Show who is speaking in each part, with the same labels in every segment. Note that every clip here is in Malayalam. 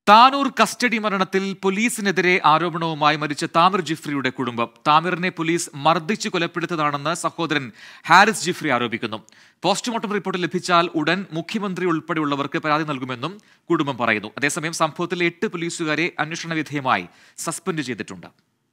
Speaker 1: താനൂർ കസ്റ്റഡി മരണത്തിൽ പോലീസിനെതിരെ ആരോപണവുമായി മരിച്ച താമിർ ജിഫ്രിയുടെ കുടുംബം താമിറിനെ പോലീസ് മർദ്ദിച്ചു കൊലപ്പെടുത്തതാണെന്ന് സഹോദരൻ ഹാരിസ് ജിഫ്രി ആരോപിക്കുന്നു പോസ്റ്റ്മോർട്ടം റിപ്പോർട്ട് ലഭിച്ചാൽ ഉടൻ മുഖ്യമന്ത്രി ഉൾപ്പെടെയുള്ളവർക്ക് പരാതി നൽകുമെന്നും കുടുംബം പറയുന്നു അതേസമയം സംഭവത്തിൽ എട്ട് പോലീസുകാരെ അന്വേഷണ വിധേയമായി സസ്പെൻഡ് ചെയ്തിട്ടുണ്ട്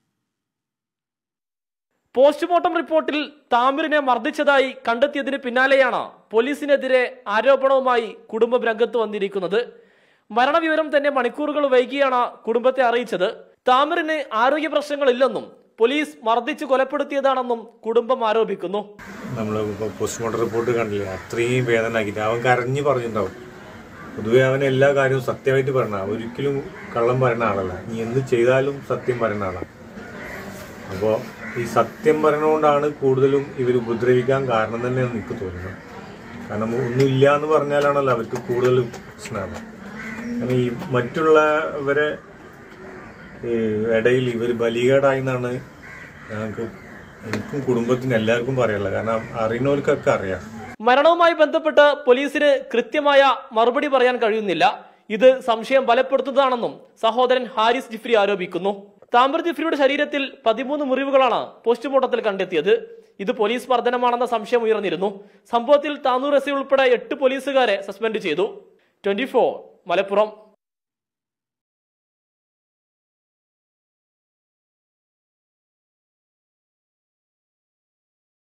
Speaker 2: പോസ്റ്റ്മോർട്ടം റിപ്പോർട്ടിൽ താമിറിനെ മർദ്ദിച്ചതായി കണ്ടെത്തിയതിന് പിന്നാലെയാണ് പോലീസിനെതിരെ ആരോപണവുമായി കുടുംബം രംഗത്ത് വന്നിരിക്കുന്നത് മരണവിവരം തന്നെ മണിക്കൂറുകൾ വൈകിയാണ് കുടുംബത്തെ അറിയിച്ചത് താമിറിന് ആരോഗ്യ പ്രശ്നങ്ങളില്ലെന്നും പോലീസ് മർദ്ദിച്ച് കൊലപ്പെടുത്തിയതാണെന്നും കുടുംബം ആരോപിക്കുന്നു
Speaker 3: നമ്മൾ പോസ്റ്റ്മോർട്ടം റിപ്പോർട്ട് കണ്ടില്ലേ അത്രയും വേദനാക്കിയിട്ട് അവൻ കരഞ്ഞു പറഞ്ഞിട്ടുണ്ടാവും പൊതുവെ അവൻ എല്ലാ കാര്യവും സത്യമായിട്ട് പറഞ്ഞ ഒരിക്കലും കള്ളം പറയുന്ന ആളല്ല നീ എന്ത് ചെയ്താലും സത്യം പറയുന്ന ആളാണ് അപ്പോൾ ഈ സത്യം പറയുന്നതുകൊണ്ടാണ് കൂടുതലും ഇവർ ഉപദ്രവിക്കാൻ കാരണം തന്നെ എനിക്ക് തോന്നുന്നത് കാരണം ഒന്നുമില്ല എന്ന് പറഞ്ഞാലാണല്ലോ അവർക്ക് കൂടുതൽ പ്രശ്നമാണ് കാരണം ഈ മറ്റുള്ളവരെ ഈ ഇടയിൽ ഇവർ ബലികേടായി എന്നാണ് ഞങ്ങൾക്ക് എനിക്കും കുടുംബത്തിന് എല്ലാവർക്കും പറയാനുള്ളത് കാരണം അറിയുന്നവർക്കൊക്കെ അറിയാം
Speaker 2: മരണവുമായി ബന്ധപ്പെട്ട് പോലീസിന് കൃത്യമായ മറുപടി പറയാൻ കഴിയുന്നില്ല ഇത് സംശയം ബലപ്പെടുത്തുന്നതാണെന്നും സഹോദരൻ ഹാരിസ് ജിഫ്രി ആരോപിക്കുന്നു താമ്പർ ജിഫ്രിയുടെ ശരീരത്തിൽ പതിമൂന്ന് മുറിവുകളാണ് പോസ്റ്റ്മോർട്ടത്തിൽ കണ്ടെത്തിയത് ഇത് പോലീസ് മർദ്ദനമാണെന്ന സംശയം ഉയർന്നിരുന്നു സംഭവത്തിൽ താനൂർ എസ് ഉൾപ്പെടെ എട്ട് പോലീസുകാരെ സസ്പെൻഡ് ചെയ്തു ട്വന്റി മലപ്പുറം